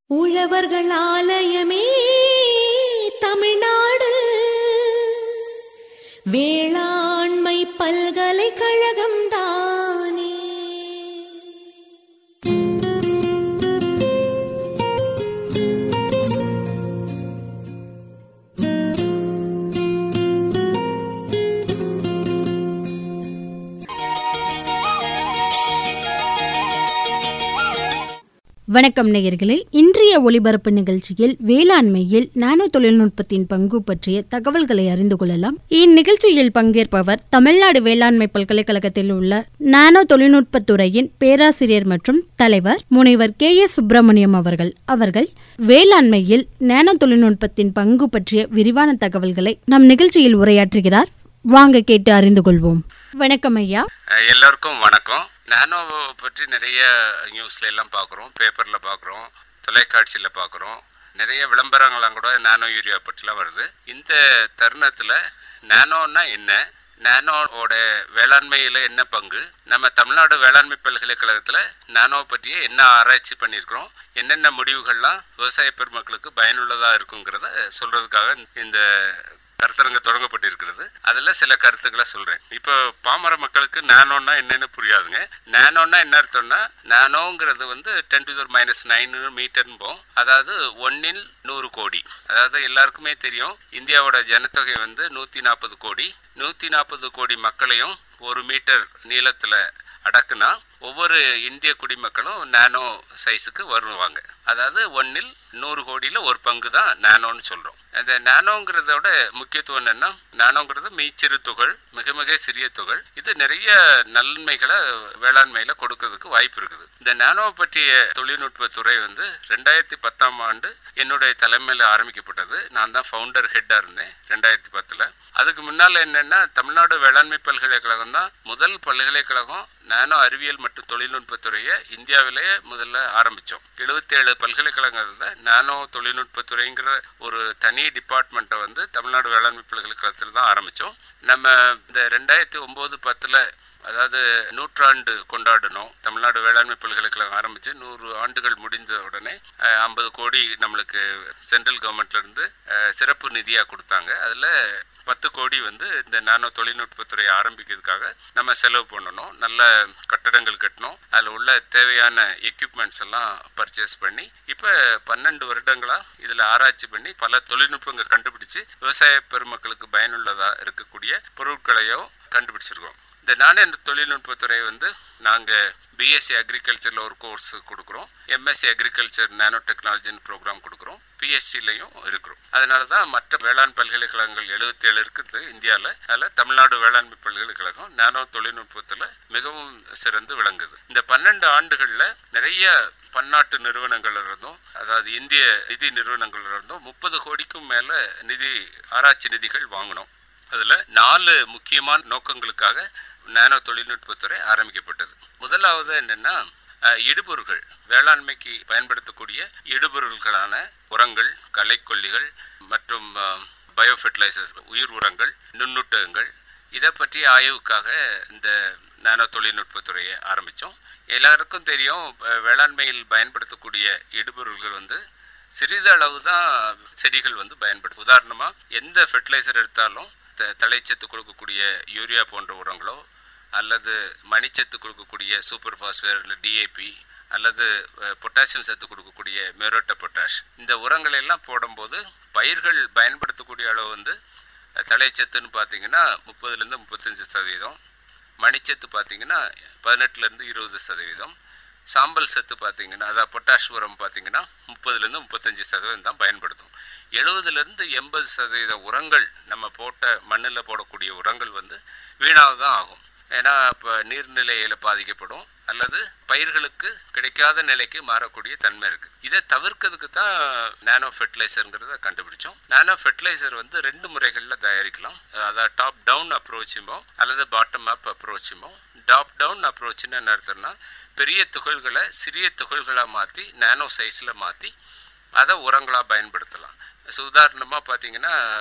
உழவர்கள் ஆலயமே தமிழ்நாடு வேளாண்மை பல்கலைக்கழகம் தானே வணக்கம் நேயர்களே இன்றைய ஒளிபரப்பு நிகழ்ச்சியில் வேளாண்மையில் நானோ தொழில்நுட்பத்தின் பங்கு பற்றிய தகவல்களை அறிந்து கொள்ளலாம் இந்நிகழ்ச்சியில் பங்கேற்பவர் தமிழ்நாடு வேளாண்மை பல்கலைக்கழகத்தில் உள்ள நானோ தொழில்நுட்பத்துறையின் பேராசிரியர் மற்றும் தலைவர் முனைவர் கே எஸ் சுப்பிரமணியம் அவர்கள் அவர்கள் வேளாண்மையில் நானோ தொழில்நுட்பத்தின் பங்கு பற்றிய விரிவான தகவல்களை நம் நிகழ்ச்சியில் உரையாற்றுகிறார் வாங்க கேட்டு அறிந்து கொள்வோம் வணக்கம் ஐயா அஹ் எல்லோருக்கும் வணக்கம் நானோ பற்றி நிறைய நியூஸ்ல எல்லாம் பார்க்குறோம் பேப்பரில் பார்க்குறோம் தொலைக்காட்சியில் பார்க்குறோம் நிறைய விளம்பரங்கள்லாம் கூட நானோ யூரியா பற்றிலாம் வருது இந்த தருணத்தில் நானோன்னா என்ன நானோவோட வேளாண்மையில் என்ன பங்கு நம்ம தமிழ்நாடு வேளாண்மை பல்கலைக்கழகத்தில் நானோ பற்றிய என்ன ஆராய்ச்சி பண்ணியிருக்கிறோம் என்னென்ன முடிவுகள்லாம் விவசாய பெருமக்களுக்கு பயனுள்ளதாக இருக்குங்கிறத சொல்கிறதுக்காக இந்த கருத்தரங்கு தொடங்கப்பட்டிருக்கிறது அதில் சில கருத்துக்களை சொல்கிறேன் இப்போ பாமர மக்களுக்கு நானோன்னா என்னன்னு புரியாதுங்க நானோன்னா என்ன அர்த்தம்னா நானோங்கிறது வந்து டென் டு மைனஸ் நைன் மீட்டர்ன்போம் அதாவது ஒன்னில் நூறு கோடி அதாவது எல்லாருக்குமே தெரியும் இந்தியாவோட ஜனத்தொகை வந்து நூற்றி நாற்பது கோடி நூற்றி நாற்பது கோடி மக்களையும் ஒரு மீட்டர் நீளத்தில் அடக்குனா ஒவ்வொரு இந்திய குடிமக்களும் நானோ சைஸுக்கு வருவாங்க அதாவது ஒன்னில் நூறு கோடியில் ஒரு பங்கு தான் நானோன்னு சொல்கிறோம் அந்த நானோங்கிறதோட முக்கியத்துவம் என்னன்னா நானோங்கிறது மெய்ச்சிறு துகள் மிக மிக சிறிய துகள் இது நிறைய நன்மைகளை வேளாண்மையில் கொடுக்கறதுக்கு வாய்ப்பு இருக்குது இந்த நானோ பற்றிய தொழில்நுட்ப துறை வந்து ரெண்டாயிரத்தி பத்தாம் ஆண்டு என்னுடைய தலைமையில் ஆரம்பிக்கப்பட்டது நான் தான் ஃபவுண்டர் ஹெட்டாக இருந்தேன் ரெண்டாயிரத்தி பத்தில் அதுக்கு முன்னால் என்னென்னா தமிழ்நாடு வேளாண்மை பல்கலைக்கழகம் தான் முதல் பல்கலைக்கழகம் நானோ அறிவியல் மற்றும் தொழில்நுட்பத்துறையை இந்தியாவிலேயே முதல்ல ஆரம்பித்தோம் எழுபத்தேழு பல்கலைக்கழகங்களில் நானோ தொழில்நுட்பத்துறைங்கிற ஒரு தனி டிபார்ட்மெண்ட்டை வந்து தமிழ்நாடு வேளாண்மை பல்கலைக்கழகத்தில் தான் ஆரம்பித்தோம் நம்ம இந்த ரெண்டாயிரத்தி ஒம்பது பத்தில் அதாவது நூற்றாண்டு கொண்டாடினோம் தமிழ்நாடு வேளாண்மை பல்கலைக்கழகம் ஆரம்பித்து நூறு ஆண்டுகள் முடிந்த உடனே ஐம்பது கோடி நம்மளுக்கு சென்ட்ரல் கவர்மெண்ட்லேருந்து சிறப்பு நிதியாக கொடுத்தாங்க அதில் பத்து கோடி வந்து இந்த நானோ தொழில்நுட்பத்துறையை ஆரம்பிக்கிறதுக்காக நம்ம செலவு பண்ணணும் நல்ல கட்டடங்கள் கட்டணும் அதில் உள்ள தேவையான எக்யூப்மெண்ட்ஸ் எல்லாம் பர்ச்சேஸ் பண்ணி இப்போ பன்னெண்டு வருடங்களாக இதில் ஆராய்ச்சி பண்ணி பல தொழில்நுட்பங்கள் கண்டுபிடிச்சு விவசாய பெருமக்களுக்கு பயனுள்ளதாக இருக்கக்கூடிய பொருட்களையோ கண்டுபிடிச்சிருக்கோம் இந்த நானே தொழில்நுட்பத்துறை வந்து நாங்கள் பிஎஸ்சி அக்ரிகல்ச்சரில் ஒரு கோர்ஸ் கொடுக்குறோம் எம்எஸ்சி அக்ரிகல்ச்சர் நானோ டெக்னாலஜின்னு ப்ரோக்ராம் கொடுக்குறோம் பிஎஸ்சிலையும் இருக்கிறோம் அதனால தான் மற்ற வேளாண் பல்கலைக்கழகங்கள் எழுபத்தி ஏழு இருக்குது இந்தியாவில் அதில் தமிழ்நாடு வேளாண்மை பல்கலைக்கழகம் நானோ தொழில்நுட்பத்தில் மிகவும் சிறந்து விளங்குது இந்த பன்னெண்டு ஆண்டுகளில் நிறைய பன்னாட்டு நிறுவனங்கள் இருந்தும் அதாவது இந்திய நிதி நிறுவனங்கள் இருந்தும் முப்பது கோடிக்கும் மேலே நிதி ஆராய்ச்சி நிதிகள் வாங்கினோம் அதில் நாலு முக்கியமான நோக்கங்களுக்காக நானோ தொழில்நுட்பத்துறை ஆரம்பிக்கப்பட்டது முதலாவது என்னென்னா இடுபொருள்கள் வேளாண்மைக்கு பயன்படுத்தக்கூடிய இடுபொருள்களான உரங்கள் களைக்கொல்லிகள் மற்றும் பயோ ஃபெர்டிலைசர்ஸ் உயிர் உரங்கள் நுண்ணூட்டகங்கள் இதை பற்றிய ஆய்வுக்காக இந்த நானோ தொழில்நுட்பத்துறையை ஆரம்பித்தோம் எல்லாருக்கும் தெரியும் வேளாண்மையில் பயன்படுத்தக்கூடிய இடுபொருள்கள் வந்து சிறிதளவு தான் செடிகள் வந்து பயன்படுத்தும் உதாரணமாக எந்த ஃபெர்டிலைசர் எடுத்தாலும் தலைச்சத்து கொடுக்கக்கூடிய யூரியா போன்ற உரங்களோ அல்லது மணிச்சத்து கொடுக்கக்கூடிய சூப்பர் பாஸ்பேட் இல்லை டிஏபி அல்லது பொட்டாசியம் சத்து கொடுக்கக்கூடிய மெரோட்ட பொட்டாஷ் இந்த உரங்கள் எல்லாம் போடும்போது பயிர்கள் பயன்படுத்தக்கூடிய அளவு வந்து தலைச்சத்துன்னு பார்த்தீங்கன்னா முப்பதுலேருந்து முப்பத்தஞ்சு சதவீதம் மணிச்சத்து பார்த்தீங்கன்னா பதினெட்டுலேருந்து இருபது சதவீதம் சாம்பல் சத்து பார்த்தீங்கன்னா அதாவது பொட்டாஷ் உரம் பார்த்தீங்கன்னா முப்பதுலேருந்து முப்பத்தஞ்சு சதவீதம் தான் பயன்படுத்தும் எழுபதுலேருந்து எண்பது சதவீத உரங்கள் நம்ம போட்ட மண்ணில் போடக்கூடிய உரங்கள் வந்து வீணாக தான் ஆகும் ஏன்னா இப்போ நீர்நிலையில் பாதிக்கப்படும் அல்லது பயிர்களுக்கு கிடைக்காத நிலைக்கு மாறக்கூடிய தன்மை இருக்குது இதை தவிர்க்கிறதுக்கு தான் நானோ ஃபெர்டிலைசருங்கிறத கண்டுபிடிச்சோம் நானோ ஃபெர்டிலைசர் வந்து ரெண்டு முறைகளில் தயாரிக்கலாம் அதாவது டாப் டவுன் அப்ரோச்சுமோ அல்லது பாட்டம் அப் அப்ரோச்சுமோ டாப் டவுன் அப்ரோச்சுன்னு என்ன அர்த்தம்னா பெரிய துகள்களை சிறிய துகள்களாக மாற்றி நானோ சைஸில் மாற்றி அதை உரங்களாக பயன்படுத்தலாம் ஸோ உதாரணமாக பார்த்தீங்கன்னா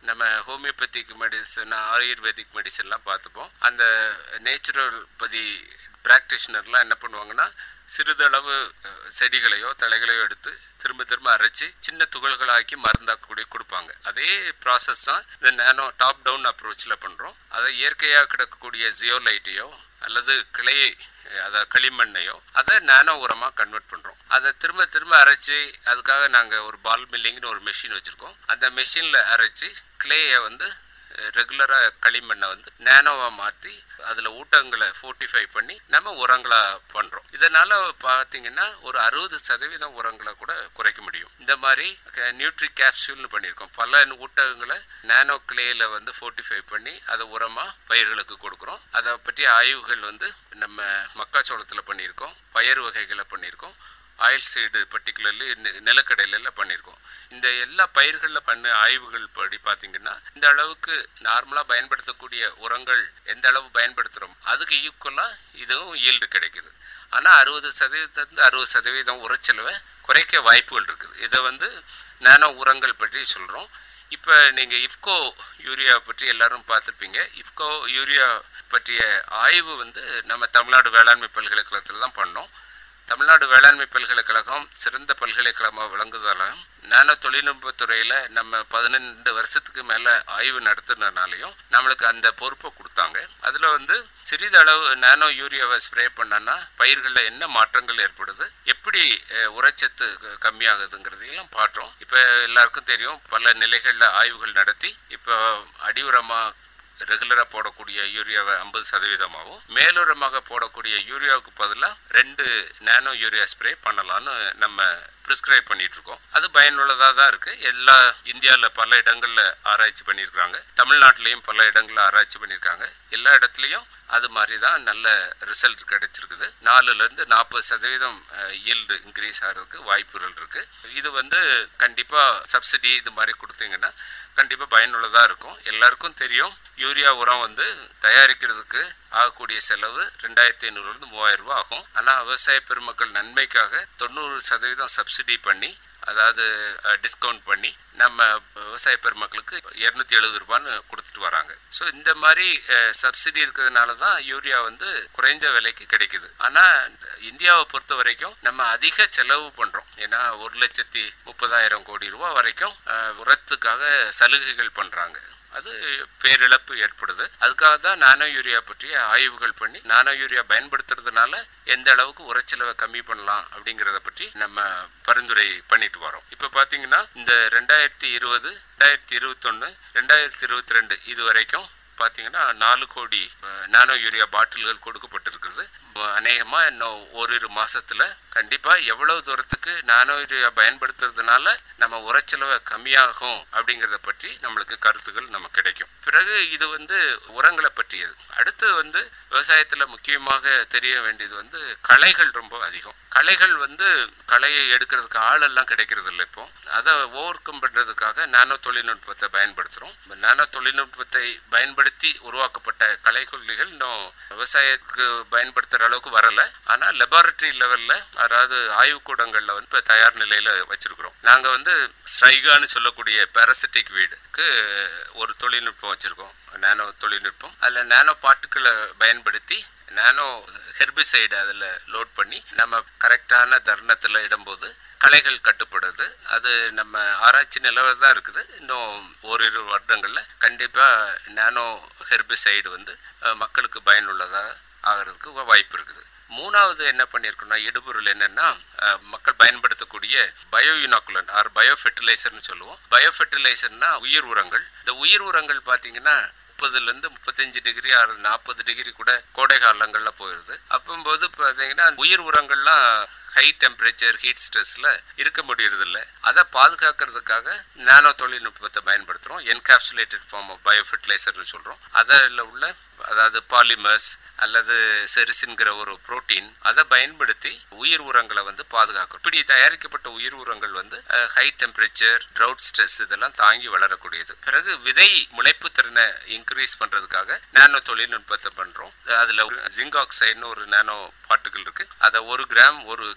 நம்ம ஹோமியோபதிக் மெடிசன் ஆயுர்வேதிக் மெடிசன்லாம் பார்த்துப்போம் அந்த நேச்சுரோபதி ப்ராக்டிஷனர்லாம் என்ன பண்ணுவாங்கன்னா சிறிதளவு அஹ், செடிகளையோ தலைகளையோ எடுத்து திரும்ப திரும்ப அரைச்சி சின்ன துகள்களாக்கி மருந்தாக்கக்கூடிய கொடுப்பாங்க அதே ப்ராசஸ் தான் இந்த நேனோ டாப் டவுன் அப்ரோச்சில் பண்ணுறோம் அதை இயற்கையாக கிடக்கக்கூடிய ஜியோலைட்டையோ அல்லது கிளையை அதாவது களிமண்ணையோ அதை நானோ உரமாக கன்வெர்ட் பண்ணுறோம் அதை திரும்ப திரும்ப அரைச்சி அதுக்காக நாங்கள் ஒரு பால் மில்லிங்னு ஒரு மெஷின் வச்சுருக்கோம் அந்த மெஷினில் அரைச்சி கிளேயை வந்து ரெகுலராக களிமண்ணை வந்து நேனோவாக மாற்றி அதில் ஊட்டங்களை ஃபோர்ட்டிஃபை பண்ணி நம்ம உரங்களாக பண்ணுறோம் இதனால் பார்த்தீங்கன்னா ஒரு அறுபது சதவீதம் உரங்களை கூட குறைக்க முடியும் இந்த மாதிரி நியூட்ரி கேப்சூல்னு பண்ணியிருக்கோம் பல ஊட்டகங்களை நேனோ கிளேயில் வந்து ஃபோர்ட்டிஃபை பண்ணி அதை உரமாக பயிர்களுக்கு கொடுக்குறோம் அதை பற்றிய ஆய்வுகள் வந்து நம்ம மக்காச்சோளத்தில் பண்ணியிருக்கோம் பயறு வகைகளை பண்ணியிருக்கோம் ஆயில் சைடு பர்டிகுலர்லி நிலக்கடையில பண்ணியிருக்கோம் இந்த எல்லா பயிர்களில் பண்ண ஆய்வுகள் படி பார்த்தீங்கன்னா இந்த அளவுக்கு நார்மலாக பயன்படுத்தக்கூடிய உரங்கள் எந்த அளவு பயன்படுத்துகிறோம் அதுக்கு ஈக்குவலாக இதுவும் ஈல்டு கிடைக்குது ஆனால் அறுபது சதவீதத்துலேருந்து அறுபது சதவீதம் உரச்செலவை குறைக்க வாய்ப்புகள் இருக்குது இதை வந்து நானோ உரங்கள் பற்றி சொல்கிறோம் இப்போ நீங்கள் இஃப்கோ யூரியா பற்றி எல்லாரும் பார்த்துருப்பீங்க இஃப்கோ யூரியா பற்றிய ஆய்வு வந்து நம்ம தமிழ்நாடு வேளாண்மை பல்கலைக்கழகத்தில் தான் பண்ணோம் தமிழ்நாடு வேளாண்மை பல்கலைக்கழகம் சிறந்த பல்கலைக்கழகமாக விளங்குவதாலும் நானோ தொழில்நுட்பத்துறையில் நம்ம பதினெண்டு வருஷத்துக்கு மேலே ஆய்வு நடத்துனதுனாலையும் நம்மளுக்கு அந்த பொறுப்பை கொடுத்தாங்க அதில் வந்து சிறிதளவு நானோ யூரியாவை ஸ்ப்ரே பண்ணோன்னா பயிர்களில் என்ன மாற்றங்கள் ஏற்படுது எப்படி அஹ், உரச்சத்து க- கம்மியாகுதுங்கிறதையெல்லாம் பார்த்தோம் இப்போ எல்லாருக்கும் தெரியும் பல நிலைகளில் ஆய்வுகள் நடத்தி இப்போ அடி உரமாக ரெகுலராக போடக்கூடிய யூரியாவை ஐம்பது சதவீதமாகவும் மேலுரமாக போடக்கூடிய யூரியாவுக்கு பதிலாக ரெண்டு நானோ யூரியா ஸ்ப்ரே பண்ணலாம்னு நம்ம ப்ரிஸ்கிரைப் பண்ணிட்டு இருக்கோம் அது பயனுள்ளதாக தான் இருக்கு எல்லா இந்தியாவில் பல இடங்களில் ஆராய்ச்சி பண்ணியிருக்காங்க தமிழ்நாட்டிலையும் பல இடங்களில் ஆராய்ச்சி பண்ணியிருக்காங்க எல்லா இடத்துலையும் அது மாதிரி தான் நல்ல ரிசல்ட் கிடைச்சிருக்குது நாலுலேருந்து நாற்பது சதவீதம் ஈல்டு இன்க்ரீஸ் ஆகிறதுக்கு வாய்ப்புகள் இருக்கு இது வந்து கண்டிப்பாக சப்சிடி இது மாதிரி கொடுத்தீங்கன்னா கண்டிப்பாக பயனுள்ளதாக இருக்கும் எல்லாருக்கும் தெரியும் யூரியா உரம் வந்து தயாரிக்கிறதுக்கு ஆகக்கூடிய செலவு ரெண்டாயிரத்தி ஐநூறுலேருந்து மூவாயிரம் ரூபாய் ஆகும் ஆனால் விவசாய பெருமக்கள் நன்மைக்காக தொண்ணூறு சதவீதம் சப்சிடி பண்ணி அதாவது டிஸ்கவுண்ட் பண்ணி நம்ம விவசாய பெருமக்களுக்கு இரநூத்தி எழுபது ரூபான்னு கொடுத்துட்டு வராங்க ஸோ இந்த மாதிரி சப்சிடி இருக்கிறதுனால தான் யூரியா வந்து குறைந்த விலைக்கு கிடைக்குது ஆனால் இந்தியாவை பொறுத்த வரைக்கும் நம்ம அதிக செலவு பண்ணுறோம் ஏன்னா ஒரு லட்சத்தி முப்பதாயிரம் கோடி ரூபா வரைக்கும் அஹ், உரத்துக்காக சலுகைகள் பண்ணுறாங்க அது பேரிழப்பு ஏற்படுது அதுக்காக தான் நானோ யூரியா பற்றிய ஆய்வுகள் பண்ணி நானோ யூரியா பயன்படுத்துறதுனால எந்த அளவுக்கு உரச்செலவை கம்மி பண்ணலாம் அப்படிங்கிறத பற்றி நம்ம பரிந்துரை பண்ணிட்டு வரோம் இப்போ பார்த்தீங்கன்னா இந்த ரெண்டாயிரத்தி இருபது ரெண்டாயிரத்தி இருபத்தொன்று ரெண்டாயிரத்தி இருபத்தி ரெண்டு இது வரைக்கும் பார்த்தீங்கன்னா நாலு கோடி அஹ், நானோ யூரியா பாட்டில்கள் கொடுக்கப்பட்டிருக்கிறது அநேகமாக இன்னும் ஓரிரு மாசத்துல கண்டிப்பாக எவ்வளவு தூரத்துக்கு நானோ யூரியா பயன்படுத்துறதுனால நம்ம உரச்செலவை கம்மியாகும் அப்படிங்கிறத பற்றி நம்மளுக்கு கருத்துக்கள் நமக்கு கிடைக்கும் பிறகு இது வந்து உரங்களை பற்றியது அடுத்து வந்து விவசாயத்தில் முக்கியமாக தெரிய வேண்டியது வந்து களைகள் ரொம்ப அதிகம் களைகள் வந்து களையை எடுக்கிறதுக்கு ஆளெல்லாம் கிடைக்கிறது இல்லை இப்போ அதை ஓவர் கம் பண்ணுறதுக்காக நானோ தொழில்நுட்பத்தை பயன்படுத்துகிறோம் நானோ தொழில்நுட்பத்தை பயன்படுத்தி உருவாக்கப்பட்ட களைக்கொல்லிகள் இன்னும் விவசாயத்துக்கு பயன்படுத்துகிற அளவுக்கு வரலை ஆனால் லெபார்டரி லெவலில் அதாவது ஆய்வுக்கூடங்களில் வந்து இப்போ தயார் நிலையில் வச்சிருக்கிறோம் நாங்கள் வந்து ஸ்ட்ரைகான்னு சொல்லக்கூடிய பாரசிட்டிக் வீடுக்கு ஒரு தொழில்நுட்பம் வச்சுருக்கோம் நானோ தொழில்நுட்பம் அதில் நானோ பாட்டுக்களை பயன்படுத்தி நானோ ஹெர்பிசைடு அதில் லோட் பண்ணி நம்ம கரெக்டான தருணத்தில் இடும்போது களைகள் கட்டுப்படுது அது நம்ம ஆராய்ச்சி நிலவில் தான் இருக்குது இன்னும் ஓரிரு வருடங்களில் கண்டிப்பாக நானோ ஹெர்பிசைடு வந்து அஹ், மக்களுக்கு பயனுள்ளதாக ஆகிறதுக்கு வாய்ப்பு இருக்குது மூணாவது என்ன பண்ணியிருக்கோம்னா இடுபொருள் என்னன்னா அஹ், மக்கள் பயன்படுத்தக்கூடிய பயோ யூனாக்குலன் ஆர் பயோ ஃபெர்டிலைசர்னு சொல்லுவோம் பயோ ஃபெர்டிலைசர்னா உயிர் உரங்கள் இந்த உயிர் உரங்கள் பார்த்தீங்கன்னா முப்பதுலேருந்து முப்பத்தஞ்சு டிகிரி ஆறு நாற்பது டிகிரி கூட கோடை காலங்களில் போயிடுது அப்போம்போது பார்த்தீங்கன்னா உயிர் உரங்கள்லாம் ஹை டெம்பரேச்சர் ஹீட் ஸ்ட்ரெஸ்ல இருக்க முடியறதில்ல அதை பாதுகாக்கிறதுக்காக நானோ தொழில்நுட்பத்தை பயன்படுத்துகிறோம் என்காப்சுலேட்டட் ஃபார்ம் ஆஃப் பயோ ஃபெர்டிலைசர்னு சொல்கிறோம் அதில் உள்ள அதாவது பாலிமர்ஸ் அல்லது செரிசின்கிற ஒரு புரோட்டீன் அதை பயன்படுத்தி உயிர் உரங்களை வந்து பாதுகாக்கும் இப்படி தயாரிக்கப்பட்ட உயிர் உரங்கள் வந்து ஹை டெம்பரேச்சர் ட்ரவுட் ஸ்ட்ரெஸ் இதெல்லாம் தாங்கி வளரக்கூடியது பிறகு விதை முளைப்பு திறனை இன்க்ரீஸ் பண்றதுக்காக நானோ தொழில்நுட்பத்தை பண்றோம் அதுல ஜிங்க் ஆக்சைடுன்னு ஒரு நானோ பார்ட்டிகள் இருக்கு அதை ஒரு கிராம் ஒரு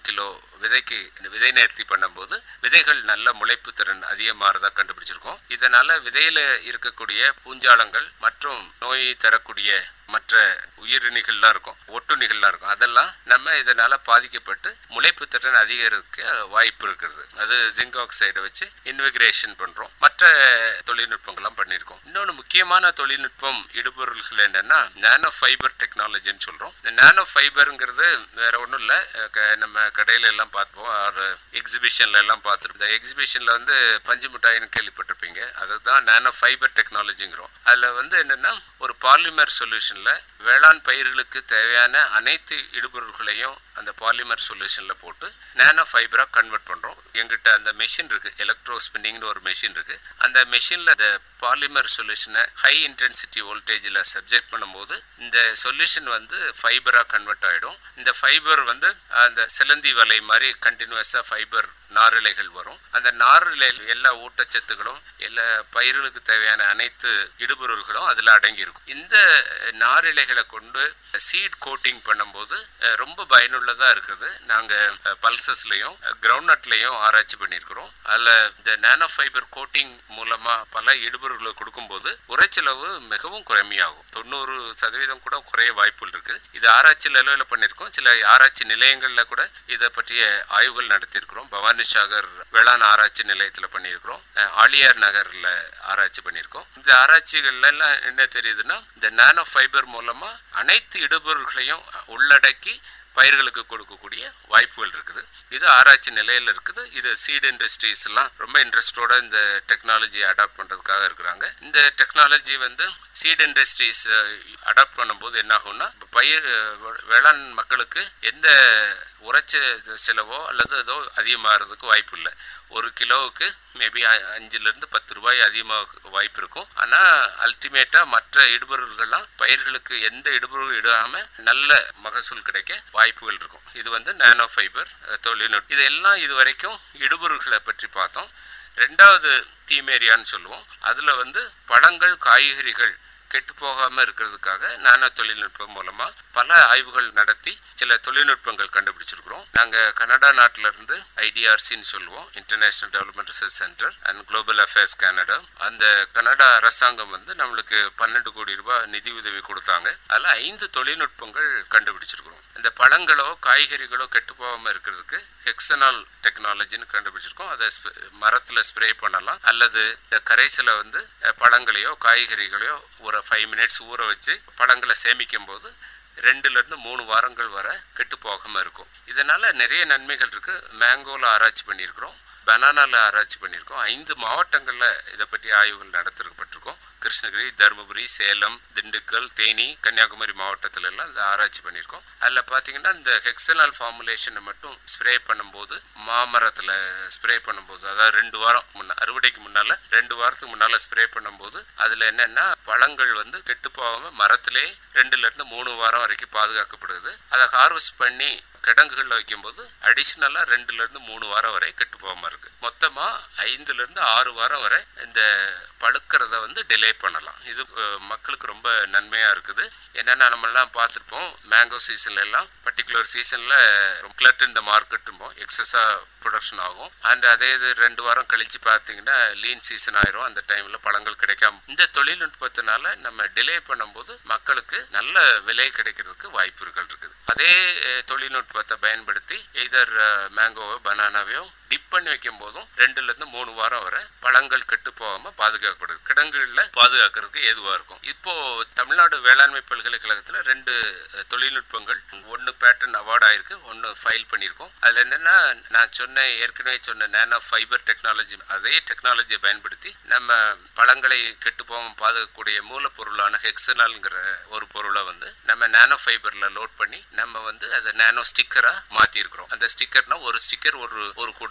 கிலோ விதைக்கு விதை நேர்த்தி பண்ணும்போது விதைகள் நல்ல முளைப்பு திறன் அதிகமாறதா கண்டுபிடிச்சிருக்கோம் இதனால விதையில இருக்கக்கூடிய பூஞ்சாலங்கள் மற்றும் நோய் தரக்கூடிய மற்ற உயிரிணிகள்லாம் இருக்கும் ஒட்டுணிகள்லாம் இருக்கும் அதெல்லாம் நம்ம இதனால பாதிக்கப்பட்டு முளைப்பு திறன் அதிகரிக்க வாய்ப்பு இருக்குது அது ஜிங்க் ஆக்சைடை வச்சு இன்விகிரேஷன் பண்றோம் மற்ற தொழில்நுட்பங்கள்லாம் பண்ணியிருக்கோம் இன்னொன்று முக்கியமான தொழில்நுட்பம் இடுபொருள்கள் என்னன்னா நானோ ஃபைபர் டெக்னாலஜின்னு சொல்றோம் இந்த நானோ ஃபைபருங்கிறது வேற ஒன்றும் இல்லை நம்ம கடையில எல்லாம் பார்ப்போம் ஒரு எக்ஸிபிஷன்ல எல்லாம் பார்த்துருப்போம் இந்த எக்ஸிபிஷன்ல வந்து பஞ்சு மிட்டாயின்னு கேள்விப்பட்டிருப்பீங்க அதுதான் நானோ ஃபைபர் டெக்னாலஜிங்கிறோம் அதுல வந்து என்னன்னா ஒரு பாலிமர் சொல்யூஷன்ல வேளாண் பயிர்களுக்கு தேவையான அனைத்து இடுபொருள்களையும் அந்த பாலிமர் சொல்யூஷன்ல போட்டு நானோ ஃபைபரா கன்வெர்ட் பண்றோம் எங்கிட்ட அந்த மெஷின் இருக்கு எலக்ட்ரோ ஸ்பின்னிங்னு ஒரு மெஷின் இருக்கு அந்த மெஷின்ல அந்த பாலிமர் சொல்யூஷனை ஹை இன்டென்சிட்டி வோல்டேஜில் சப்ஜெக்ட் பண்ணும்போது இந்த சொல்யூஷன் வந்து ஃபைபரா கன்வெர்ட் ஆயிடும் இந்த ஃபைபர் வந்து அந்த சிலந்தி வலை மாதிரி கண்டினியூஸா ஃபைபர் நாரிழைகள் வரும் அந்த நாரிழையில் எல்லா ஊட்டச்சத்துக்களும் எல்லா பயிர்களுக்கு தேவையான அனைத்து இடுபொருள்களும் அதில் அடங்கி இருக்கும் இந்த நாரிழைகளை கொண்டு சீட் கோட்டிங் பண்ணும்போது ரொம்ப பயனுள்ளதாக இருக்குது நாங்கள் பல்சஸ்லையும் கிரவுண்ட்நட்லையும் ஆராய்ச்சி பண்ணியிருக்கிறோம் அதில் இந்த நானோ ஃபைபர் கோட்டிங் மூலமாக பல இடுபொருள்களை கொடுக்கும்போது உரைச்செலவு மிகவும் குறைமையாகும் தொண்ணூறு சதவீதம் கூட குறைய வாய்ப்புகள் இருக்குது இது ஆராய்ச்சி நிலையில் பண்ணியிருக்கோம் சில ஆராய்ச்சி நிலையங்களில் கூட இதை பற்றிய ஆய்வுகள் நடத்தியிருக்கிறோம் பவானி சாகர் வேளாண் ஆராய்ச்சி நிலையத்தில் பண்ணியிருக்கிறோம் ஆலியார் நகரில் ஆராய்ச்சி பண்ணியிருக்கோம் இந்த ஆராய்ச்சிகள்ல எல்லாம் என்ன தெரியுதுன்னா இந்த நானோ ஃபைபர் மூலமா அனைத்து இடுபொருள்களையும் உள்ளடக்கி பயிர்களுக்கு கொடுக்கக்கூடிய வாய்ப்புகள் இருக்குது இது ஆராய்ச்சி நிலையில் இருக்குது இது சீட் இண்டஸ்ட்ரீஸ் எல்லாம் ரொம்ப இன்ட்ரெஸ்டோட இந்த டெக்னாலஜி அடாப்ட் பண்றதுக்காக இருக்கிறாங்க இந்த டெக்னாலஜி வந்து சீட் இண்டஸ்ட்ரீஸ் அடாப்ட் பண்ணும்போது என்ன ஆகும்னா பயிர் வேளாண் மக்களுக்கு எந்த உரைச்ச செலவோ அல்லது ஏதோ அதிகமாகிறதுக்கு வாய்ப்பு இல்லை ஒரு கிலோவுக்கு மேபி அஞ்சுலேருந்து பத்து ரூபாய் அதிகமாக வாய்ப்பு இருக்கும் ஆனால் அல்டிமேட்டாக மற்ற இடுபொருள்கள்லாம் பயிர்களுக்கு எந்த இடுபொருள் இடாமல் நல்ல மகசூல் கிடைக்க வாய்ப்புகள் இருக்கும் இது வந்து நானோ ஃபைபர் தொழில்நுட்பம் இதெல்லாம் இது வரைக்கும் இடுபொருள்களை பற்றி பார்த்தோம் ரெண்டாவது தீமேரியான்னு சொல்லுவோம் அதில் வந்து பழங்கள் காய்கறிகள் கெட்டு போகாமல் இருக்கிறதுக்காக நானோ தொழில்நுட்பம் மூலமாக பல ஆய்வுகள் நடத்தி சில தொழில்நுட்பங்கள் கண்டுபிடிச்சிருக்கிறோம் நாங்கள் கனடா நாட்டிலிருந்து ஐடிஆர்சின்னு சொல்லுவோம் international development research centre and global affairs Canada அந்த கனடா அரசாங்கம் வந்து நம்மளுக்கு பன்னெண்டு கோடி ரூபாய் நிதி உதவி கொடுத்தாங்க அதில் ஐந்து தொழில்நுட்பங்கள் கண்டுபிடிச்சிருக்கிறோம் இந்த பழங்களோ காய்கறிகளோ கெட்டு போகாமல் இருக்கிறதுக்கு ஹெக்ஸனால் டெக்னாலஜின்னு கண்டுபிடிச்சிருக்கோம் அதை மரத்தில் ஸ்ப்ரே பண்ணலாம் அல்லது இந்த கரைசலை வந்து பழங்களையோ காய்கறிகளையோ ஒரு ஃபைவ் மினிட்ஸ் ஊற வச்சு பழங்களை சேமிக்கும் போது ரெண்டுலேருந்து மூணு வாரங்கள் வரை கெட்டு போகாமல் இருக்கும் இதனால் நிறைய நன்மைகள் இருக்குது மேங்கோவில் ஆராய்ச்சி பண்ணியிருக்கிறோம் பனானாவில் ஆராய்ச்சி பண்ணியிருக்கோம் ஐந்து மாவட்டங்களில் இதை பற்றி ஆய்வுகள் நடத்திருக்கப்பட்டிருக்கோம் கிருஷ்ணகிரி தருமபுரி சேலம் திண்டுக்கல் தேனி கன்னியாகுமரி மாவட்டத்துல எல்லாம் இந்த ஆராய்ச்சி பண்ணியிருக்கோம் அதில் பார்த்தீங்கன்னா இந்த ஹெக்ஸனால் ஃபார்முலேஷனை மட்டும் ஸ்ப்ரே பண்ணும்போது மாமரத்தில் ஸ்ப்ரே பண்ணும்போது அதாவது ரெண்டு வாரம் முன்ன அறுவடைக்கு முன்னால் ரெண்டு வாரத்துக்கு முன்னால் ஸ்ப்ரே பண்ணும்போது அதில் என்னென்னா பழங்கள் வந்து கெட்டு போகாமல் மரத்திலே ரெண்டுலேருந்து மூணு வாரம் வரைக்கும் பாதுகாக்கப்படுது அதை ஹார்வெஸ்ட் பண்ணி கிடங்குகளில் வைக்கும்போது அடிஷ்னலாக ரெண்டுலேருந்து மூணு வாரம் வரை கெட்டு போகாமல் இருக்கு மொத்தமாக ஐந்துலேருந்து ஆறு வாரம் வரை இந்த பழுக்கிறத வந்து டிலே பண்ணலாம் இது மக்களுக்கு ரொம்ப நன்மையாக இருக்குது என்னென்னா நம்மளாம் பார்த்துருப்போம் மேங்கோ சீசன்ல எல்லாம் பர்டிகுலர் சீசனில் கிளட் இந்த மார்க்கெட்டும்போம் எக்ஸஸாக ப்ரொடக்ஷன் ஆகும் அண்ட் அதே இது ரெண்டு வாரம் கழித்து பார்த்தீங்கன்னா லீன் சீசன் ஆயிரும் அந்த டைமில் பழங்கள் கிடைக்காம இந்த தொழில்நுட்பத்தினால நம்ம டிலே பண்ணும்போது மக்களுக்கு நல்ல விலை கிடைக்கிறதுக்கு வாய்ப்புகள் இருக்குது அதே தொழில்நுட்பத்தை பயன்படுத்தி இதர் மேங்கோவோ பனானாவையோ டிப் பண்ணி வைக்கும் போதும் ரெண்டுல இருந்து மூணு வாரம் வரை பழங்கள் கெட்டு போகாம பாதுகாக்கப்படுது கிடங்குகள்ல பாதுகாக்கிறதுக்கு ஏதுவா இருக்கும் இப்போ தமிழ்நாடு வேளாண்மை பல்கலைக்கழகத்துல ரெண்டு தொழில்நுட்பங்கள் ஒன்னு பேட்டன் அவார்ட் ஆயிருக்கு ஒன்னு ஃபைல் பண்ணியிருக்கோம் அதுல என்னன்னா நான் சொன்ன ஏற்கனவே சொன்ன நேனோ ஃபைபர் டெக்னாலஜி அதே டெக்னாலஜியை பயன்படுத்தி நம்ம பழங்களை கெட்டு போகாம பாதுகாக்கக்கூடிய மூலப்பொருளான ஹெக்ஸனால்ங்கிற ஒரு பொருளை வந்து நம்ம நேனோ ஃபைபர்ல லோட் பண்ணி நம்ம வந்து அதை நேனோ ஸ்டிக்கரா மாத்தி இருக்கிறோம் அந்த ஸ்டிக்கர்னா ஒரு ஸ்டிக்கர் ஒரு ஒரு கூட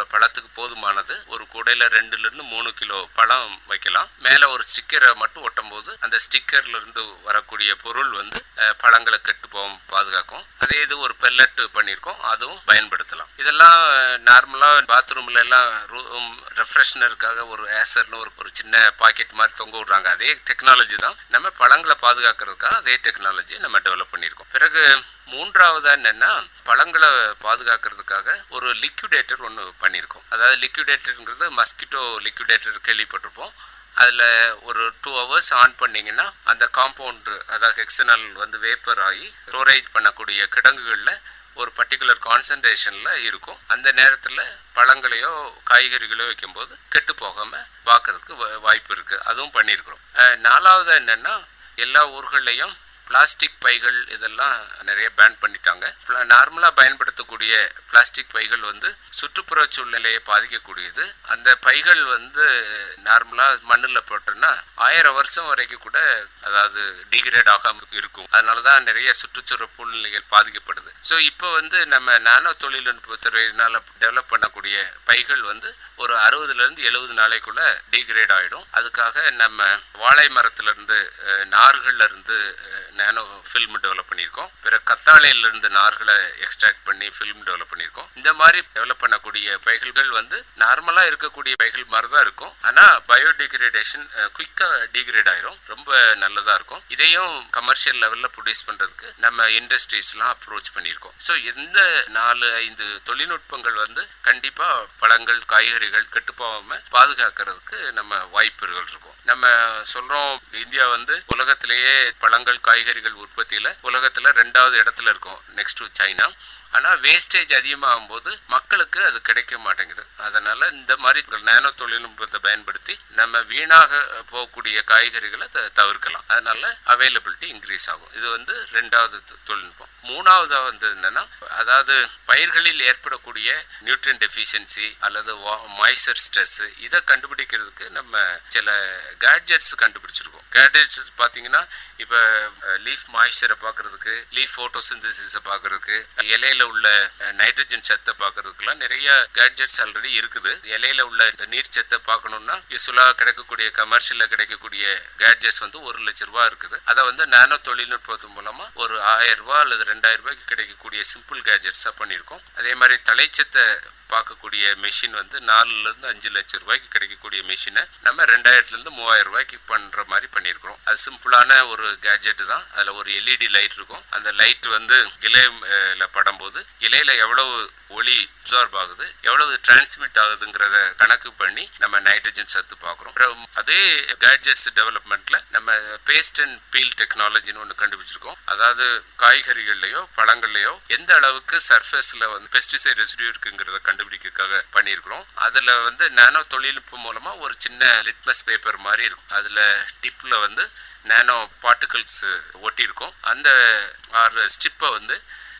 பழத்துக்கு போதுமானது ஒரு கூடையில ரெண்டுல இருந்து மூணு கிலோ பழம் வைக்கலாம் மேல ஒரு ஸ்டிக்கரை மட்டும் ஒட்டும் போது அந்த ஸ்டிக்கர்ல இருந்து வரக்கூடிய பொருள் வந்து அஹ், பழங்களை கெட்டு போகாம பாதுகாக்கும் அதே இது ஒரு பெல்லட் பண்ணியிருக்கோம் அதுவும் பயன்படுத்தலாம் இதெல்லாம் நார்மலா பாத்ரூம்ல எல்லாம் ரூம் ரெஃப்ரெஷ்னருக்காக ஒரு ஏசர்னு ஒரு ஒரு சின்ன பாக்கெட் மாதிரி தொங்க விடுறாங்க அதே டெக்னாலஜி தான் நம்ம பழங்களை பாதுகாக்கிறதுக்காக அதே டெக்னாலஜி நம்ம டெவலப் பண்ணியிருக்கோம் பிறகு மூன்றாவதா என்னன்னா பழங்களை பாதுகாக்கிறதுக்காக ஒரு லிக்விடேட்டர் ஒன்று பண்ணியிருக்கோம் அதாவது லிக்விடேட்டருங்கிறது மஸ்கிட்டோ லிக்விடேட்டர் கேள்விப்பட்டிருப்போம் அதில் ஒரு டூ ஹவர்ஸ் ஆன் பண்ணிங்கன்னா அந்த காம்பவுண்டு அதாவது ஹெக்ஸனல் வந்து வேப்பர் ஆகி ஸ்டோரேஜ் பண்ணக்கூடிய கிடங்குகளில் ஒரு பர்டிகுலர் கான்சன்ட்ரேஷனில் இருக்கும் அந்த நேரத்தில் பழங்களையோ காய்கறிகளோ வைக்கும்போது கெட்டு போகாமல் பார்க்கறதுக்கு வா- வாய்ப்பு இருக்குது அதுவும் பண்ணியிருக்கிறோம் அஹ் நாலாவது என்னென்னா எல்லா ஊர்கள்லையும் பிளாஸ்டிக் பைகள் இதெல்லாம் நிறைய பேன் பண்ணிட்டாங்க நார்மலாக பயன்படுத்தக்கூடிய பிளாஸ்டிக் பைகள் வந்து சுற்றுப்புற சூழ்நிலையை பாதிக்கக்கூடியது அந்த பைகள் வந்து நார்மலாக மண்ணில் போட்டோன்னா ஆயிரம் வருஷம் வரைக்கும் கூட அதாவது டிகிரேட் ஆகாம இருக்கும் அதனால தான் நிறைய சுற்றுச்சூழல் சூழ்நிலைகள் பாதிக்கப்படுது ஸோ இப்போ வந்து நம்ம நானோ தொழில்நுட்ப துறையினால் டெவலப் பண்ணக்கூடிய பைகள் வந்து ஒரு அறுபதுலேருந்து எழுபது நாளைக்குள்ள டிகிரேட் ஆகிடும் அதுக்காக நம்ம வாழை மரத்துலேருந்து நார்கள்ல இருந்து நானோ ஃபில்ம் டெவலப் பண்ணியிருக்கோம் பிற கத்தாழையிலிருந்து நார்களை எக்ஸ்ட்ராக்ட் பண்ணி ஃபில்ம் டெவலப் பண்ணியிருக்கோம் இந்த மாதிரி டெவலப் பண்ணக்கூடிய பைகள்கள் வந்து நார்மலாக இருக்கக்கூடிய பைகள் மாதிரி தான் இருக்கும் ஆனால் பயோடிகிரேடேஷன் குயிக்காக டிகிரேட் ஆயிரும் ரொம்ப நல்லதாக இருக்கும் இதையும் கமர்ஷியல் லெவலில் ப்ரொடியூஸ் பண்ணுறதுக்கு நம்ம இண்டஸ்ட்ரீஸ்லாம் அப்ரோச் பண்ணியிருக்கோம் ஸோ எந்த நாலு ஐந்து தொழில்நுட்பங்கள் வந்து கண்டிப்பாக பழங்கள் காய்கறிகள் கெட்டுப்போகாம பாதுகாக்கிறதுக்கு நம்ம வாய்ப்புகள் இருக்கும் நம்ம சொல்றோம் இந்தியா வந்து உலகத்திலேயே பழங்கள் காய்கறிகள் உற்பத்தியில உலகத்துல ரெண்டாவது இடத்துல இருக்கும் நெக்ஸ்ட் டு சைனா ஆனா வேஸ்டேஜ் அதிகமாகும் போது மக்களுக்கு அது கிடைக்க மாட்டேங்குது அதனால இந்த மாதிரி நானோ தொழில்நுட்பத்தை பயன்படுத்தி நம்ம வீணாக போகக்கூடிய காய்கறிகளை த- தவிர்க்கலாம் அதனால அவைலபிலிட்டி இன்க்ரீஸ் ஆகும் இது வந்து ரெண்டாவது தொ- தொழில்நுட்பம் மூணாவதா வந்து என்னன்னா அதாவது பயிர்களில் ஏற்படக்கூடிய நியூட்ரியன் டெஃபிஷியன்சி அல்லது மாய்ச்சர் ஸ்ட்ரெஸ் இதை கண்டுபிடிக்கிறதுக்கு நம்ம சில கேட்ஜெட்ஸ் கண்டுபிடிச்சிருக்கோம் கேட்ஜெட்ஸ் பார்த்தீங்கன்னா இப்போ லீஃப் மாய்ச்சரை பார்க்கறதுக்கு லீஃப் ஃபோட்டோசிந்தசிஸை பார்க்கறதுக்கு இலையில உள்ள நைட்ரஜன் சத்தை பார்க்கறதுக்குலாம் நிறைய கேட்ஜெட்ஸ் ஆல்ரெடி இருக்குது இலையில உள்ள நீர் சத்தை பார்க்கணும்னா யூஸ்வலாக கிடைக்கக்கூடிய கமர்ஷியலில் கிடைக்கக்கூடிய கேட்ஜெட்ஸ் வந்து ஒரு லட்ச ரூபா இருக்குது அதை வந்து நானோ தொழில்நுட்பத்து மூலமா ஒரு ஆயிரம் ரூபாய் அல்லது ரெண்டாயிரம் ரூபாய்க்கு கிடைக்கக்கூடிய சிம்பிள் கேட்ஜெட்ஸாக பண்ணியிருக்கோம் அதே மாதிரி தலைச்சத்தை பார்க்கக்கூடிய மெஷின் வந்து நாலுல இருந்து அஞ்சு லட்சம் ரூபாய்க்கு கிடைக்கக்கூடிய மெஷினை நம்ம ரெண்டாயிரத்துல இருந்து மூவாயிரம் ரூபாய்க்கு பண்ற மாதிரி பண்ணியிருக்கிறோம் அது சிம்பிளான ஒரு கேஜெட் தான் அதுல ஒரு எல்இடி லைட் இருக்கும் அந்த லைட் வந்து இலையில படும்போது இலையில எவ்வளவு ஒளி அப்சார்ப் ஆகுது எவ்வளவு டிரான்ஸ்மிட் ஆகுதுங்கிறத கணக்கு பண்ணி நம்ம நைட்ரஜன் சத்து பார்க்குறோம் அப்புறம் அதே கேட்ஜெட்ஸ் டெவலப்மெண்ட்ல நம்ம பேஸ்ட் அண்ட் பீல் டெக்னாலஜின்னு ஒன்று கண்டுபிடிச்சிருக்கோம் அதாவது காய்கறிகள்லயோ பழங்கள்லயோ எந்த அளவுக்கு சர்ஃபேஸ்ல வந்து பெஸ்டிசைட் ரெசிடியூ இருக்குங்கிறத கண்டுபிடிக்கிறதுக்காக பண்ணியிருக்கிறோம் அதுல வந்து நானோ தொழில்நுட்பம் மூலமா ஒரு சின்ன லிட்மஸ் பேப்பர் மாதிரி இருக்கும் அதுல டிப்ல வந்து நானோ பார்ட்டிகல்ஸ் ஒட்டியிருக்கும் அந்த ஆறு ஸ்டிப்பை வந்து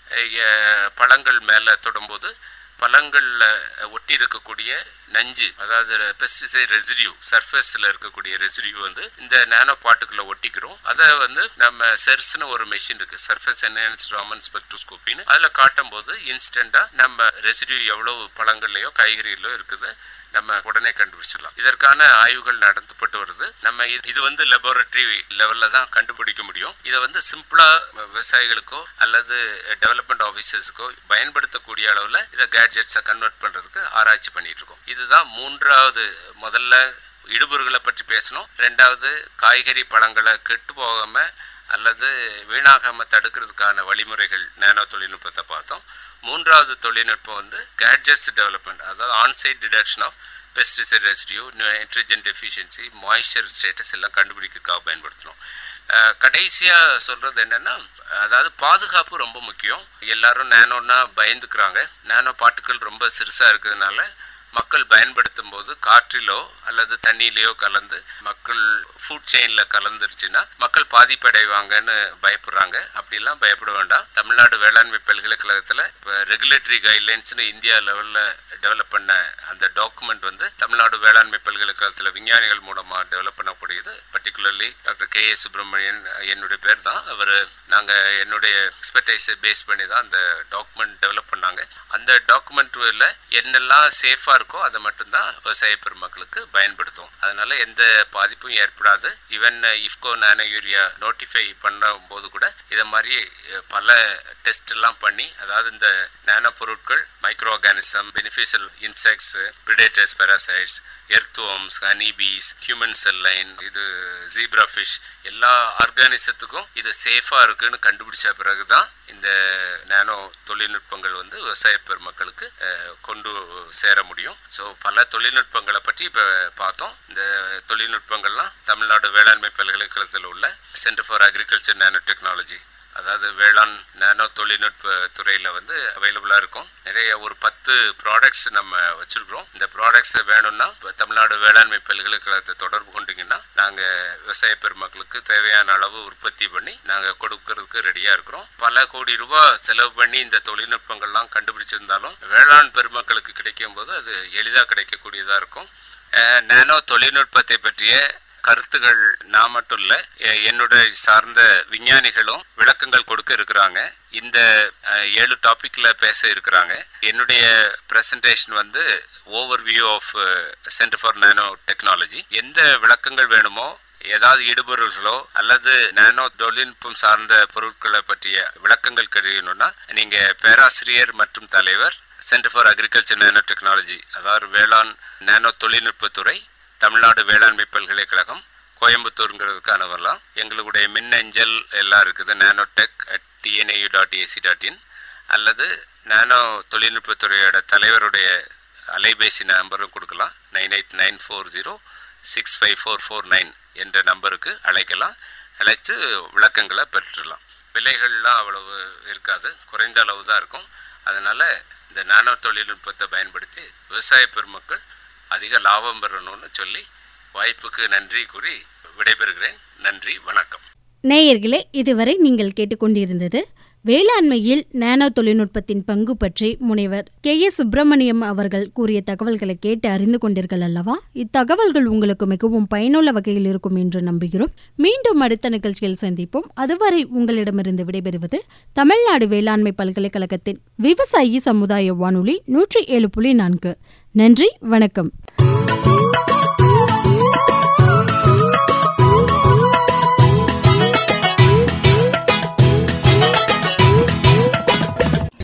அஹ், பழங்கள் மேலே தொடும்போது பழங்களில் ஒட்டி இருக்கக்கூடிய நஞ்சு அதாவது பெஸ்டிசைட் ரெசிடியூ சர்ஃபேஸில் இருக்கக்கூடிய ரெசிடியூ வந்து இந்த நானோ பாட்டுக்குள்ள ஒட்டிக்கிறோம் அதை வந்து நம்ம செர்ஸ்னு ஒரு மெஷின் இருக்கு சர்ஃபேஸ் என்ஹான்ஸ் ராமன் ஸ்பெக்ட்ரோஸ்கோப்பின்னு அதில் காட்டும் போது இன்ஸ்டண்ட்டாக நம்ம ரெசிடியூ எவ்வளவு பழங்கள்லையோ காய்கறிகளோ இருக்குது நம்ம உடனே கண்டுபிடிச்சிடலாம் இதற்கான ஆய்வுகள் நடத்தப்பட்டு வருது நம்ம இது- இது வந்து லெபார்டரி லெவல்ல தான் கண்டுபிடிக்க முடியும் இதை வந்து சிம்பிளா விவசாயிகளுக்கோ அல்லது டெவலப்மெண்ட் ஆஃபீஸர்ஸுக்கோ பயன்படுத்தக்கூடிய அளவில் இதை கேட்ஜெட்ஸை கன்வெர்ட் பண்றதுக்கு ஆராய்ச்சி பண்ணிட்டு இருக்கோம் இதுதான் மூன்றாவது முதல்ல இடுபொருள்களை பற்றி பேசணும் ரெண்டாவது காய்கறி பழங்களை கெட்டு போகாம அல்லது வீணாகாம தடுக்கிறதுக்கான வழிமுறைகள் நானோ தொழில்நுட்பத்தை பார்த்தோம் மூன்றாவது தொழில்நுட்பம் வந்து கேட்ஜெட்ஸ் டெவலப்மெண்ட் அதாவது onsite detection of pesticide residue nitrogen deficiency moisture status எல்லாம் கண்டுபிடிக்கிறதுக்காக பயன்படுத்தணும் அஹ், கடைசியா சொல்றது என்னன்னா அதாவது பாதுகாப்பு ரொம்ப முக்கியம் எல்லாரும் நானோன்னா பயந்துக்கிறாங்க நானோ பார்ட்டிக்கல் ரொம்ப சிறுசா இருக்கிறதுனால மக்கள் பயன்படுத்தும் போது காற்றிலோ அல்லது தண்ணியிலையோ கலந்து மக்கள் ஃபுட் செயின்ல கலந்துருச்சுன்னா மக்கள் பாதிப்படைவாங்கன்னு பயப்படுறாங்க அப்படிலாம் பயப்பட வேண்டாம் தமிழ்நாடு வேளாண்மை பல்கலைக்கழகத்துல ரெகுலேட்டரி கைட்லைன்ஸ்னு இந்தியா லெவல்ல டெவலப் பண்ண அந்த டாக்குமெண்ட் வந்து தமிழ்நாடு வேளாண்மை பல்கலைக்கழகத்துல விஞ்ஞானிகள் மூலமா டெவலப் பண்ணக்கூடியது particularly doctor K A Subramanian என்னுடைய பேர் தான் அவர் நாங்க என்னுடைய எக்ஸ்பர்டைஸை பேஸ் பண்ணி தான் அந்த டாக்குமெண்ட் டெவலப் பண்ணாங்க அந்த டாக்குமெண்ட்ல என்னெல்லாம் சேஃபா இருக்கோ அதை மட்டும்தான் விவசாய பெருமக்களுக்கு பயன்படுத்தும் அதனால எந்த பாதிப்பும் ஏற்படாது even IFFCO nano urea notify பண்ண போது கூட இதை மாதிரி அஹ், பல டெஸ்ட் எல்லாம் பண்ணி அதாவது இந்த நானோ பொருட்கள் micro organism beneficial insects predators parasites earthworms honeybees human cell line இது ஜீப்ரா ஃபிஷ் எல்லா ஆர்கானிசத்துக்கும் இது சேஃபா இருக்குன்னு கண்டுபிடிச்ச பிறகுதான் இந்த நானோ தொழில்நுட்பங்கள் வந்து விவசாய பெருமக்களுக்கு அஹ், கொண்டு சேர முடியும் ஸோ பல தொழில்நுட்பங்களை பற்றி இப்போ பார்த்தோம் இந்த தொழில்நுட்பங்கள்லாம் தமிழ்நாடு வேளாண்மை பல்கலைக்கழகத்தில் உள்ள centre for agriculture nano technology அதாவது வேளாண் நானோ தொழில்நுட்ப துறையில் வந்து அவைலபிளாக இருக்கும் நிறைய ஒரு பத்து ப்ராடக்ட்ஸ் நம்ம வச்சிருக்கிறோம் இந்த ப்ராடக்ட்ஸ் வேணும்னா இப்போ தமிழ்நாடு வேளாண்மை பல்கலைக்கழகத்தை தொடர்பு கொண்டீங்கன்னா நாங்கள் விவசாய பெருமக்களுக்கு தேவையான அளவு உற்பத்தி பண்ணி நாங்கள் கொடுக்கறதுக்கு ரெடியாக இருக்கிறோம் பல கோடி ரூபாய் செலவு பண்ணி இந்த தொழில்நுட்பங்கள்லாம் கண்டுபிடிச்சிருந்தாலும் வேளாண் பெருமக்களுக்கு கிடைக்கும் போது அது எளிதாக கிடைக்கக்கூடியதாக இருக்கும் அஹ், நானோ தொழில்நுட்பத்தை பற்றிய கருத்துகள் நான் மட்டும் இல்ல எ- என்னுடைய சார்ந்த விஞ்ஞானிகளும் விளக்கங்கள் கொடுக்க இருக்கிறாங்க இந்த அஹ், ஏழு டாபிக்ல பேச இருக்கிறாங்க என்னுடைய பிரசன்டேஷன் வந்து overview of centre for nano technology எந்த விளக்கங்கள் வேணுமோ ஏதாவது இடுபொருள்களோ அல்லது நானோ தொழில்நுட்பம் சார்ந்த பொருட்களை பற்றிய விளக்கங்கள் கிடைக்கணும்னா நீங்க பேராசிரியர் மற்றும் தலைவர் centre for agriculture nano technology அதாவது வேளாண் நானோ தொழில்நுட்பத்துறை தமிழ்நாடு வேளாண்மை பல்கலைக்கழகம் கோயம்புத்தூருங்கிறதுக்கான வரலாம் எங்களுடைய மின்னஞ்சல் எல்லாம் இருக்குது nano tech at TNIU dot AC dot in அல்லது நானோ தொழில்நுட்பத்துறையோட தலைவருடைய அலைபேசி நம்பரும் கொடுக்கலாம் nine eight nine four zero six five four four nine என்ற நம்பருக்கு அழைக்கலாம் அழைத்து விளக்கங்களை பெற்றுடலாம் விலைகள்லாம் அவ்வளவு இருக்காது குறைந்த அளவு தான் இருக்கும் அதனால இந்த நானோ தொழில்நுட்பத்தை பயன்படுத்தி விவசாய பெருமக்கள் அதிக லாபம் பெறணும்னு சொல்லி வாய்ப்புக்கு நன்றி கூறி விடைபெறுகிறேன் நன்றி வணக்கம் நேயர்களே இதுவரை நீங்கள் கேட்டுக்கொண்டிருந்தது வேளாண்மையில் நானோ தொழில்நுட்பத்தின் பங்கு பற்றி முனைவர் கே எஸ் சுப்பிரமணியம் அவர்கள் கூறிய தகவல்களை கேட்டு அறிந்து கொண்டீர்கள் அல்லவா இத்தகவல்கள் உங்களுக்கு மிகவும் பயனுள்ள வகையில் இருக்கும் என்று நம்புகிறோம் மீண்டும் அடுத்த நிகழ்ச்சியில் சந்திப்போம் அதுவரை உங்களிடமிருந்து விடைபெறுவது தமிழ்நாடு வேளாண்மை பல்கலைக்கழகத்தின் விவசாயி சமுதாய வானொலி நூற்றி ஏழு புள்ளி நான்கு நன்றி வணக்கம்